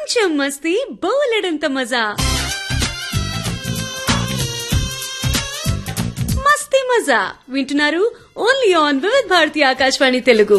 కొంచెం మస్తీ బోలెడంత మజా మస్తీ మజా వింటున్నారు ఓన్లీ ఆన్ వివిధ్ భారతి ఆకాశవాణి తెలుగు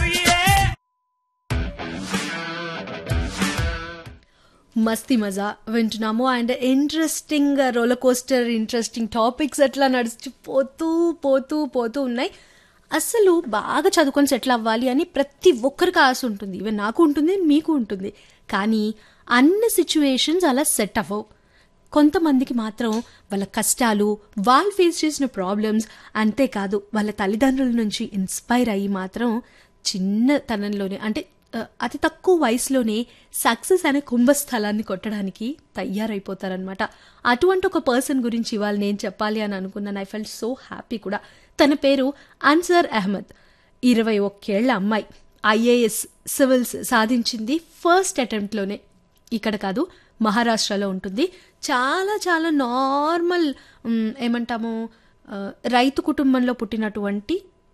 మస్తీ మజా వింటున్నాము and interesting roller coaster interesting topics అట్లా నడిచి పోతూ పోతూ పోతూ ఉన్నాయి అసలు బాగా చదువుకొని సెటిల్ అవ్వాలి అని ప్రతి ఒక్కరికి ఆశ ఉంటుంది ఈవెన్ నాకు ఉంటుంది మీకు ఉంటుంది కానీ అన్ని సిచ్యువేషన్స్ అలా సెట్ అవ్వవు కొంతమందికి మాత్రం వాళ్ళ కష్టాలు వాళ్ళు ఫేస్ చేసిన ప్రాబ్లమ్స్ అంతేకాదు వాళ్ళ తల్లిదండ్రుల నుంచి ఇన్స్పైర్ అయ్యి మాత్రం చిన్నతనంలోనే అంటే ఆ, అతి తక్కువ వయసులోనే సక్సెస్ అనే కుంభస్థలాన్ని కొట్టడానికి తయారైపోతారనమాట అటువంటి ఒక పర్సన్ గురించి ఇవాళ నేను చెప్పాలి అని అనుకున్నాను ఐ ఫెల్ట్ సో హ్యాపీ కూడా తన పేరు అన్సర్ అహ్మద్ ఇరవై ఒక్కేళ్ల అమ్మాయి ఐఏఎస్ సివిల్స్ సాధించింది ఫస్ట్ అటెంప్ట్లోనే ఇక్కడ కాదు మహారాష్ట్రలో ఉంటుంది చాలా చాలా నార్మల్ మ్, ఏమంటాము ఆ, రైతు కుటుంబంలో పుట్టినటువంటి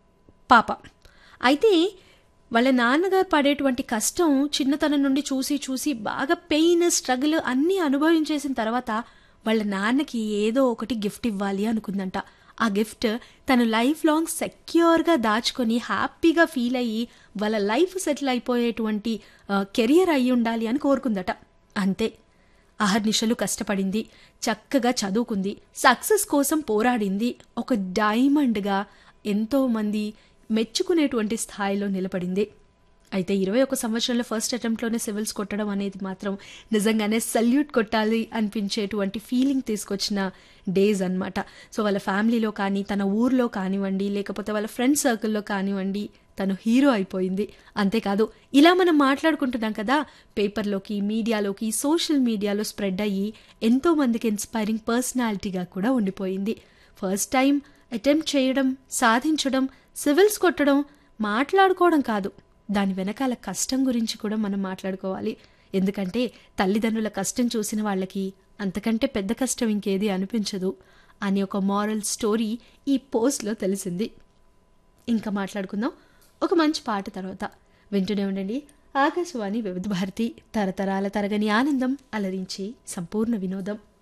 పాప అయితే వాళ్ళ నాన్నగారు పడేటువంటి కష్టం చిన్నతనం నుండి చూసి చూసి బాగా పెయిన్ స్ట్రగుల్ అన్నీ అనుభవించేసిన తర్వాత వాళ్ళ నాన్నకి ఏదో ఒకటి గిఫ్ట్ ఇవ్వాలి అనుకుందంట ఆ గిఫ్ట్ తను లైఫ్ లాంగ్ సెక్యూర్గా దాచుకొని హ్యాపీగా ఫీల్ అయ్యి వాళ్ళ లైఫ్ సెటిల్ అయిపోయేటువంటి కెరియర్ అయి ఉండాలి అని కోరుకుందట అంతే అహర్నిశలు కష్టపడింది చక్కగా చదువుకుంది సక్సెస్ కోసం పోరాడింది ఒక డైమండ్గా ఎంతో మంది మెచ్చుకునేటువంటి స్థాయిలో నిలబడింది అయితే ఇరవై ఒక సంవత్సరంలో ఫస్ట్ అటెంప్ట్లోనే సివిల్స్ కొట్టడం అనేది మాత్రం నిజంగానే సల్యూట్ కొట్టాలి అనిపించేటువంటి ఫీలింగ్ తీసుకొచ్చిన డేస్ అన్నమాట సో వాళ్ళ ఫ్యామిలీలో కానీ తన ఊర్లో కానివ్వండి లేకపోతే వాళ్ళ ఫ్రెండ్ సర్కిల్లో కానివ్వండి తను హీరో అయిపోయింది అంతేకాదు ఇలా మనం మాట్లాడుకుంటున్నాం కదా పేపర్లోకి మీడియాలోకి సోషల్ మీడియాలో స్ప్రెడ్ అయ్యి ఎంతో మందికి ఇన్స్పైరింగ్ పర్సనాలిటీగా కూడా ఉండిపోయింది ఫస్ట్ టైం అటెంప్ట్ చేయడం సాధించడం సివిల్స్ కొట్టడం మాట్లాడుకోవడం కాదు దాని వెనకాల కష్టం గురించి కూడా మనం మాట్లాడుకోవాలి ఎందుకంటే తల్లిదండ్రుల కష్టం చూసిన వాళ్ళకి అంతకంటే పెద్ద కష్టం ఇంకేది అనిపించదు అని ఒక మారల్ స్టోరీ ఈ పోస్ట్లో తెలిసింది ఇంకా మాట్లాడుకుందాం ఒక మంచి పాట తర్వాత వింటూనే ఉండండి ఆకాశవాణి వివిధ భారతి తరతరాల తరగని ఆనందం అలరించి సంపూర్ణ వినోదం